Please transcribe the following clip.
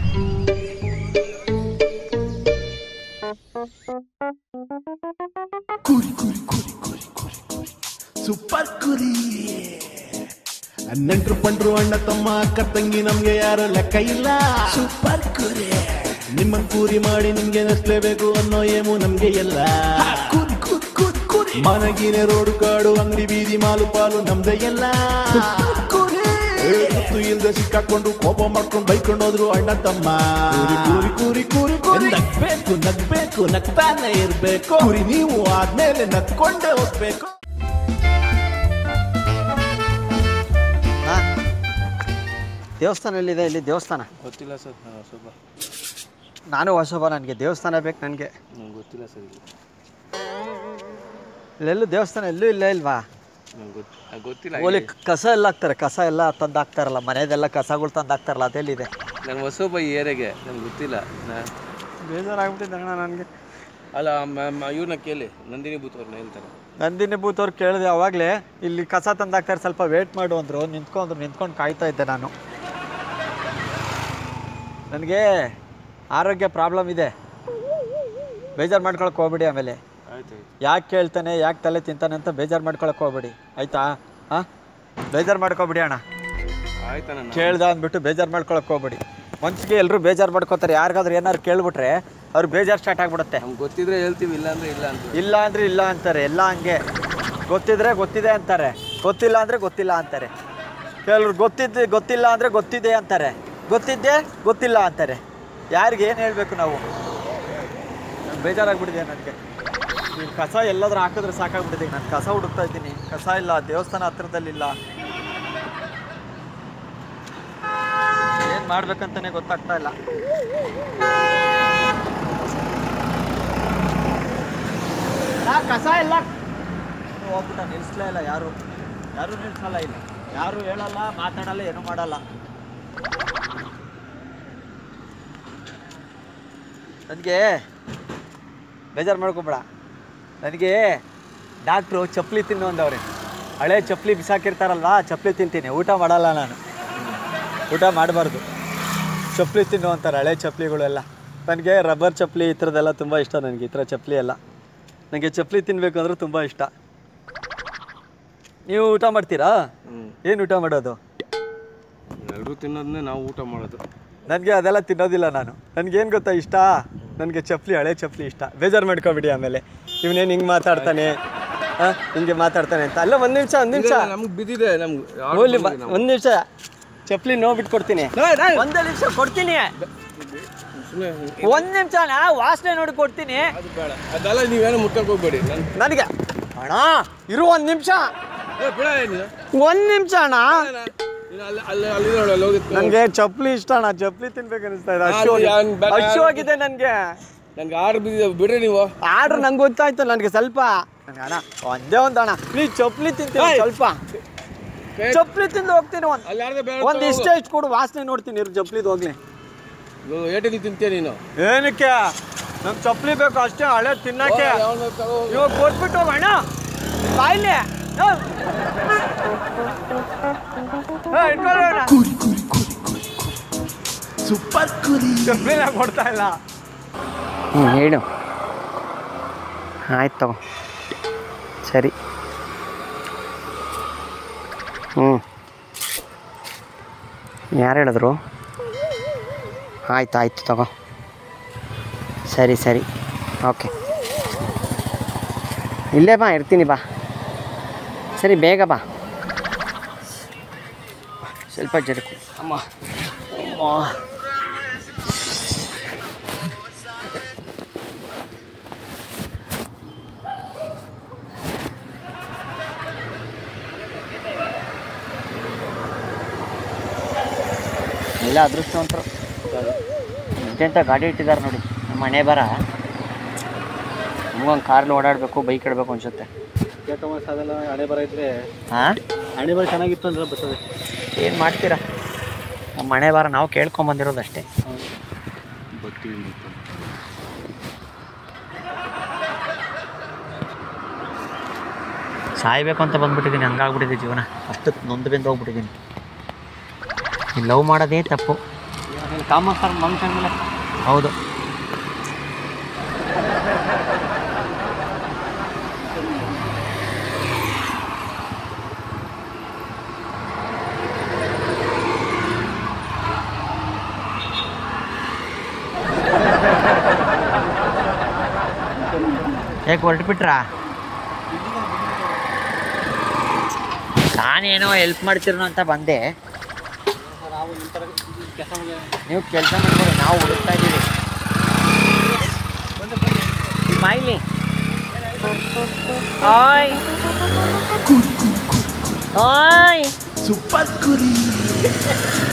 ಕುರಿ ಕುರಿ ಕುರಿ ಕುರಿ ಕುರಿ ಕುರಿ ಸೂಪರ್ ಕುರಿ ನೆಂಟ್ರು ಪಂಡ್ರು ಅಣ್ಣ ತಮ್ಮ ಅಕ್ಕ ತಂಗಿ ನಮ್ಗೆ ಯಾರು ಲೆಕ್ಕ ಇಲ್ಲ ಸೂಪರ್ ಕುರಿ ನಿಮ್ಮನ್ ಕೂರಿ ಮಾಡಿ ನಿಮ್ಗೆ ನಸ್ಲೇಬೇಕು ಅನ್ನೋ ಏಮು ನಮ್ಗೆ ಎಲ್ಲ ಕುರಿ ಕುರಿ ಕುರಿ ಕುರಿ ಮನಗಿನ ರೋಡು ಕಾಡು ಅಂಗಡಿ ಬೀದಿ ಮಾಲು ಪಾಲು ನಮ್ದೇ ಎಲ್ಲ ಗೊತ್ತು ಇಲ್ದೆ ಸಿಕ್ಕಾಕೊಂಡು ಕೋಪ ಮಾಡ್ಕೊಂಡು ಬೈಕೊಂಡು ಹೋದ್ರು ಅಣ್ಣ ತಮ್ಮ ಕೂರಿ ಕೂರಿ ಕೂರಿ ಕೂರಿ ಕೂರಿ ನಗ್ಬೇಕು ನಗ್ಬೇಕು ನಗ್ತಾನೆ ಇರ್ಬೇಕು ಕುರಿ ನೀವು ಆದ್ಮೇಲೆ ನಗ್ಕೊಂಡೇ ಹೋಗ್ಬೇಕು ಹಾ ದೇವಸ್ಥಾನ ಎಲ್ಲಿದೆ ಇಲ್ಲಿ ದೇವಸ್ಥಾನ ಗೊತ್ತಿಲ್ಲ ಸರ್ ನಾನು ಸ್ವಲ್ಪ ನಾನು ಹೊಸಬ ನನಗೆ ದೇವಸ್ಥಾನ ಬೇಕು ನನಗೆ ನಂಗೆ ಗೊತ್ತಿಲ್ಲ ಸರ್ ಇಲ್ಲಿ ಇಲ್ಲೆಲ್ಲೂ ದೇವಸ್ಥಾನ ಎಲ್ಲೂ ಇಲ್ಲ ಇಲ್ವಾ ನಂಗೆ ಗೊತ್ತು ನಂಗ್ ಗೊತ್ತಿಲ್ಲ ಓಲಿ ಕಸ ಎಲ್ಲ ಹಾಕ್ತಾರೆ ಕಸ ಎಲ್ಲ ತಂದು ಹಾಕ್ತಾರಲ್ಲ ಮನೆಯದೆಲ್ಲ ಕಸಗಳು ತಂದು ಹಾಕ್ತಾರಲ್ಲ ಅದೆಲ್ಲಿದೆ ನಾನು ಹೊಸೊಬ್ಬ ಈ ಏರಿಯಾಗೆ ನಂಗೆ ಗೊತ್ತಿಲ್ಲ ನಾ ಬೇಜಾರಾಗ್ಬಿಟ್ಟಿದೆ ಅಣ್ಣ ನನಗೆ ಅಲ್ಲ ಇವ್ರನ್ನ ಕೇಳಿ ನಂದಿನಿ ಬೂತ್ ಅವ್ರನ್ನ ಹೇಳ್ತಾರೆ ನಂದಿನಿ ಬೂತ್ ಅವ್ರು ಕೇಳಿದೆ ಅವಾಗಲೇ ಇಲ್ಲಿ ಕಸ ತಂದು ಹಾಕ್ತಾರೆ ಸ್ವಲ್ಪ ವೇಟ್ ಮಾಡು ಅಂದರು ನಿಂತ್ಕೊಂಡ್ರು ನಿಂತ್ಕೊಂಡು ಕಾಯ್ತಾ ಇದ್ದೆ ನಾನು ನನಗೆ ಆರೋಗ್ಯ ಪ್ರಾಬ್ಲಮ್ ಇದೆ ಬೇಜಾರು ಮಾಡ್ಕೊಳಕ್ಕೆ ಹೋಗ್ಬಿಡಿ ಆಮೇಲೆ ಆಯ್ತು ಆಯ್ತು ಯಾಕೆ ಕೇಳ್ತಾನೆ ಯಾಕೆ ತಲೆ ತಿಂತಾನೆ ಅಂತ ಬೇಜಾರು ಮಾಡ್ಕೊಳಕ್ಕೆ ಹೋಗ್ಬೇಡಿ ಆಯ್ತಾ ಹಾಂ ಬೇಜಾರು ಮಾಡ್ಕೊಬಿಡಿ ಅಣ್ಣ ಆಯ್ತಾ ನಾನು ಕೇಳ್ದ ಅಂದ್ಬಿಟ್ಟು ಬೇಜಾರು ಮಾಡ್ಕೊಳಕ್ಕೆ ಹೋಗ್ಬೇಡಿ ಮನ್ಸಿಗೆ ಎಲ್ಲರೂ ಬೇಜಾರು ಮಾಡ್ಕೋತಾರೆ ಯಾರಿಗಾದ್ರೂ ಏನಾದ್ರು ಕೇಳ್ಬಿಟ್ರೆ ಅವ್ರು ಬೇಜಾರು ಸ್ಟಾರ್ಟ್ ಆಗ್ಬಿಡುತ್ತೆ ನಮ್ಗೆ ಗೊತ್ತಿದ್ರೆ ಹೇಳ್ತೀವಿ ಇಲ್ಲ ಅಂದ್ರೆ ಇಲ್ಲ ಅಂತ ಇಲ್ಲ ಅಂದ್ರೆ ಇಲ್ಲ ಅಂತಾರೆ ಎಲ್ಲ ಹಂಗೆ ಗೊತ್ತಿದ್ರೆ ಗೊತ್ತಿದೆ ಅಂತಾರೆ ಗೊತ್ತಿಲ್ಲ ಅಂದ್ರೆ ಗೊತ್ತಿಲ್ಲ ಅಂತಾರೆ ಕೆಲವ್ರು ಗೊತ್ತಿದ್ದೆ ಗೊತ್ತಿಲ್ಲ ಅಂದ್ರೆ ಗೊತ್ತಿದೆ ಅಂತಾರೆ ಗೊತ್ತಿದ್ದೆ ಗೊತ್ತಿಲ್ಲ ಅಂತಾರೆ ಯಾರಿಗೆ ಏನು ಹೇಳಬೇಕು ನಾವು ನಂಗ್ ಬೇಜಾರಾಗ್ಬಿಟ್ಟಿದೆ ನನಗೆ ಈ ಕಸ ಎಲ್ಲಾದ್ರೂ ಹಾಕಿದ್ರೆ ಸಾಕಾಗ್ಬಿಟ್ಟಿದೆ ನಾನು ಕಸ ಹುಡುಕ್ತಾ ಇದ್ದೀನಿ ಕಸ ಇಲ್ಲ ದೇವಸ್ಥಾನ ಹತ್ರದಲ್ಲಿಲ್ಲ ಏನು ಮಾಡ್ಬೇಕಂತಾನೆ ಗೊತ್ತಾಗ್ತಾ ಇಲ್ಲ ನಾ ಕಸ ಎಲ್ಲ ಹೋಗ್ಬಿಟ್ಟ ನಿಲ್ಸ್ಲೇ ಇಲ್ಲ ಯಾರು ಯಾರು ನಿಲ್ಸಲ್ಲ ಇಲ್ಲ ಯಾರು ಹೇಳಲ್ಲ ಮಾತಾಡಲ್ಲ ಏನು ಮಾಡಲ್ಲ ನನಗೆ ಬೇಜಾರು ಮಾಡ್ಕೊಬೇಡ ನನಗೆ ಡಾಕ್ಟ್ರು ಚಪ್ಪಲಿ ತಿನ್ನು ಅಂದವ್ರೆ ಹಳೆ ಚಪ್ಪಲಿ ಬಿಸಾಕಿರ್ತಾರಲ್ವಾ ಚಪ್ಪಲಿ ತಿಂತೀನಿ ಊಟ ಮಾಡಲ್ಲ ನಾನು ಊಟ ಮಾಡಬಾರ್ದು ಚಪ್ಪಲಿ ತಿನ್ನು ಅಂತಾರೆ ಹಳೆ ಚಪ್ಪಲಿಗಳೆಲ್ಲ ನನಗೆ ರಬ್ಬರ್ ಚಪ್ಪಲಿ ಈ ಥರದ್ದೆಲ್ಲ ತುಂಬ ಇಷ್ಟ ನನಗೆ ಈ ಥರ ಚಪ್ಪಲಿ ಎಲ್ಲ ನನಗೆ ಚಪ್ಪಲಿ ತಿನ್ನಬೇಕು ಅಂದ್ರೆ ತುಂಬ ಇಷ್ಟ ನೀವು ಊಟ ಮಾಡ್ತೀರಾ ಹ್ಞೂ ಏನು ಊಟ ಮಾಡೋದು ಎಲ್ಲರೂ ತಿನ್ನೋದನ್ನೇ ನಾವು ಊಟ ಮಾಡೋದು ನನಗೆ ಅದೆಲ್ಲ ತಿನ್ನೋದಿಲ್ಲ ನಾನು ನನಗೇನು ಗೊತ್ತಾ ಇಷ್ಟ ನನಗೆ ಚಪ್ಪಲಿ ಹಳೆ ಚಪ್ಪಲಿ ಇಷ್ಟ ಬೇಜಾರು ಮಾಡ್ಕೊಬಿಡಿ ಆಮೇಲೆ ಇವನೇನು ಹಿಂಗೆ ಮಾತಾಡ್ತಾನೆ ಆ, ಹಿಂಗೆ ಮಾತಾಡ್ತಾನೆ ಅಂತ ಅಲ್ಲ ಒಂದು ನಿಮಿಷ ಒಂದು ನಿಮಿಷ ನಮ್ಗೆ ಬಿದ್ದಿದೆ ನಮ್ಗೆ ಹೋಗ್ಲಿ ಒಂದು ನಿಮಿಷ ಚಪ್ಪಲಿ ನೋಡ್ಬಿಟ್ಟು ಕೊಡ್ತೀನಿ ಒಂದೇ ನಿಮಿಷ ಕೊಡ್ತೀನಿ ಒಂದು ನಿಮಿಷ ನಾ ವಾಸನೆ ನೋಡಿ ಕೊಡ್ತೀನಿ ಅದು ಬೇಡ ಅದೆಲ್ಲ ನೀವೇನು ಮುಟ್ಟಕ್ಕೆ ಹೋಗ್ಬೇಡಿ ನಾನು ನನಗೆ ಅಣ್ಣ ಇರು ಒಂದು ನಿಮಿಷ ಏ, ಬಿಡ ನೀನು ಒಂದು ನಿಮಿಷ ಅಣ್ಣ ನೀನು ಅಲ್ಲಿ ಅಲ್ಲಿ ಅಲ್ಲಿ ನೋಡು ಅಲ್ಲಿ ಹೋಗಿತ್ತು ನನಗೆ ಚಪ್ಪಲಿ ಇಷ್ಟ ಅಣ್ಣ ಚಪ್ಪಲಿ ತಿನ್ಬೇಕು ಅನಿಸ್ತಾ ಇದೆ ಅದು ಯಾನ್ ಬೇಡ. ಹಶುವಾಗಿದೆ ನನಗೆ ನಂಗೆ ಆರು ಬಿದ್ದಿದೆ ಬಿಡ್ರಿ ನೀವು ಆರ್ಡ್ರ್ ನಂಗೆ ಗೊತ್ತಾಯ್ತು ನನಗೆ ಸ್ವಲ್ಪ ನಂಗೆ ಅಣ್ಣ ಒಂದೇ ಒಂದು ಅಣ್ಣ ಪ್ಲೀಸ್ ಚಪ್ಪಲಿ ತಿಂತೀನಿ ಒಂದ್ ಸ್ವಲ್ಪ ಚಪ್ಪಲಿ ತಿಂದು ಹೋಗ್ತೀನಿ ಒಂದು ಅಲ್ಲಿ ಯಾರ್ದು ಬೇಡ ಒಂದು ಇಷ್ಟೇ ಇಷ್ಟು ಕೊಡು ವಾಸನೆ ನೋಡ್ತೀನಿ ಇರು ಚಪ್ಪಲಿದು ಹೋಗ್ಲಿ ಏಟಿಗೆ ತಿಂತೀಯ ನೀನು ಏನಕ್ಕೆ ನಂಗೆ ಚಪ್ಪಲಿ ಬೇಕು ಅಷ್ಟೇ ಹಳೆ ತಿನ್ನಕ್ಕೆ ಇವಾಗ ಕೊಟ್ಬಿಟ್ಟು ಹೋಗ್ ಅಣ್ಣ ಬಾಯ್ಲಿ ಕುರಿ ಕುರಿ ಕುರಿ ಕುರಿ ಕುರಿ ಸೂಪರ್ ಕುರಿ ಚಪ್ಪಲಿನ ಕೊಡ್ತಾ ಇಲ್ಲ ಹ್ಞೂ ಹೇಳು ಆಯ್ತು ತಗೋ ಸರಿ ಹ್ಞೂ ಯಾರು ಹೇಳಿದ್ರು ಆಯ್ತು ಆಯ್ತು ತಗೋ ಸರಿ ಸರಿ ಓಕೆ ಇಲ್ಲೇ ಬಾ ಇರ್ತೀನಿ ಬಾ ಸರಿ ಬೇಗ ಬಾ ಸ್ವಲ್ಪ ಜರುಕು ಅಮ್ಮ ಅಮ್ಮ ಎಲ್ಲ ಅದೃಷ್ಟವಂತರು ಎಂತೆಂಥ ಗಾಡಿ ಇಟ್ಟಿದ್ದಾರೆ ನೋಡಿ ನಮ್ಮ ಮನೆ ಬರ ನಮಗೊಂದು ಕಾರ್ಲಿ ಓಡಾಡಬೇಕು ಬೈಕ್ ಇಡಬೇಕು ಅನ್ಸುತ್ತೆ ಅದೆಲ್ಲ ಹಣೆ ಬರ ಇದ್ರೆ ಹಾಂ ಹಣೆ ಬರ ಚೆನ್ನಾಗಿತ್ತು ಅಂದ್ರೆ ಬರ್ತದೆ ಏನು ಮಾಡ್ತೀರಾ ನಮ್ಮ ಮನೆ ಬಾರ ನಾವು ಕೇಳ್ಕೊಂಬಂದಿರೋದು ಅಷ್ಟೇ ಸಾಯ್ಬೇಕು ಅಂತ ಬಂದ್ಬಿಟ್ಟಿದ್ದೀನಿ ಹಂಗಾಗ್ಬಿಟ್ಟಿದೆ ಜೀವನ ಅಷ್ಟು ನೊಂದು ಬೆಂದು ಹೋಗ್ಬಿಟ್ಟಿದ್ದೀನಿ ಲವ್ ಮಾಡೋದೇ ತಪ್ಪು ಕಾಮನ್ ಸರ್ ಫಂಕ್ಷನ್ ಮೇಲೆ ಹೌದು ಯಾಕೆ ಹೊರಟುಬಿಟ್ರಾ ನಾನೇನೋ ಹೆಲ್ಪ್ ಮಾಡ್ತಿರೋ ಅಂತ ಬಂದೆ ನೀವು ಕೆಲಸ ಮಾಡ್ಬೋದು ನಾವು ಹುಡುಕ್ತಾ ಇದ್ದೀವಿ ಸ್ಮೈಲಿ ಆಯ್ ಆಯ್ ಸೂಪರ್ ಕುರಿ